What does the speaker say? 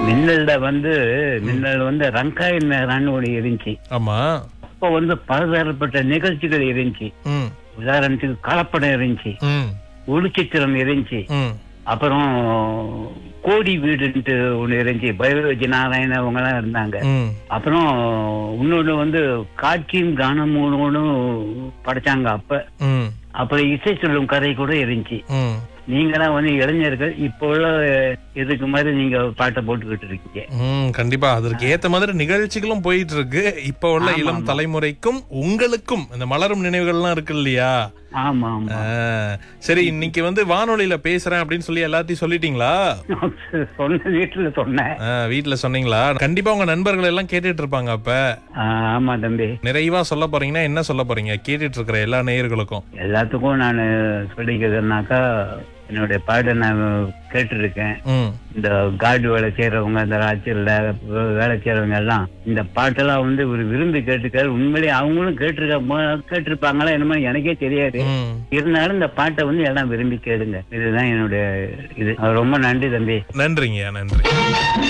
மின்னல்ல வந்து மின்னல் வந்து ரங்காய் நேரான்னு ஒன்று இருந்துச்சு ஆமா அப்போ வந்து பலதரப்பட்ட நிகழ்ச்சிகள் இருந்துச்சு ம் உதாரணத்துக்கு கலப்படம் இருந்துச்சு ம் ஒளிச்சித்திரம் இருந்துச்சு ம் அப்புறம் கோடி வீடுன்ட்டு ஒண்ணு இருந்துச்சு பைரவஜி நாராயண அவங்க எல்லாம் இருந்தாங்க ம் அப்புறம் இன்னொன்னு வந்து காட்சியும் கானமும் ஒண்ணு படைச்சாங்க அப்ப ம் அப்புறம் இசை சொல்லும் கதை கூட இருந்துச்சு ம் நீங்களாம் வந்து இளைஞர்கள் இப்போ உள்ள இதுக்கு மாதிரி நீங்க பாட்டை போட்டுக்கிட்டு இருக்கீங்க ம் கண்டிப்பா அதற்கு ஏத்த மாதிரி நிகழ்ச்சிகளும் போயிட்டு இருக்கு இப்ப உள்ள ஆமா, இளம் ஆமா. தலைமுறைக்கும் உங்களுக்கும் இந்த மலரும் நினைவுகள்லாம் இருக்கு இல்லையா ஆமா ஆமா ஆ, சரி இன்னைக்கு வந்து வானொலியில பேசுறேன் அப்படின்னு சொல்லி எல்லாத்தையும் சொல்லிட்டீங்களா சொன்ன வீட்டுல சொன்னேன் ஆ, வீட்ல சொன்னீங்களா கண்டிப்பா உங்க நண்பர்கள் எல்லாம் கேட்டுட்டு இருப்பாங்க அப்ப ஆ, ஆமா தம்பி நிறைவா சொல்ல போறீங்கன்னா என்ன சொல்ல போறீங்க கேட்டுட்டு இருக்கிற எல்லா நேயர்களுக்கும் எல்லாத்துக்கும் நான் சொல்லிக்கிறதுனாக்கா என்னுடைய பாட்டை நான் கேட்டிருக்கேன் ம் இந்த கார்டு வேலை செய்யறவங்க இந்த ராட்சியில் வேலை செய்யறவங்க எல்லாம் இந்த பாட்டெல்லாம் வந்து ஒரு விரும்பி கேட்டுக்காரு உண்மையிலேயே அவங்களும் கேட்டிருக்க கேட்டிருப்பாங்களா என்னமோ எனக்கே தெரியாது ம் இருந்தாலும் இந்த பாட்டை வந்து எல்லாம் விரும்பி கேளுங்க இதுதான் என்னுடைய இது ரொம்ப நன்றி தம்பி நன்றிங்க நன்றி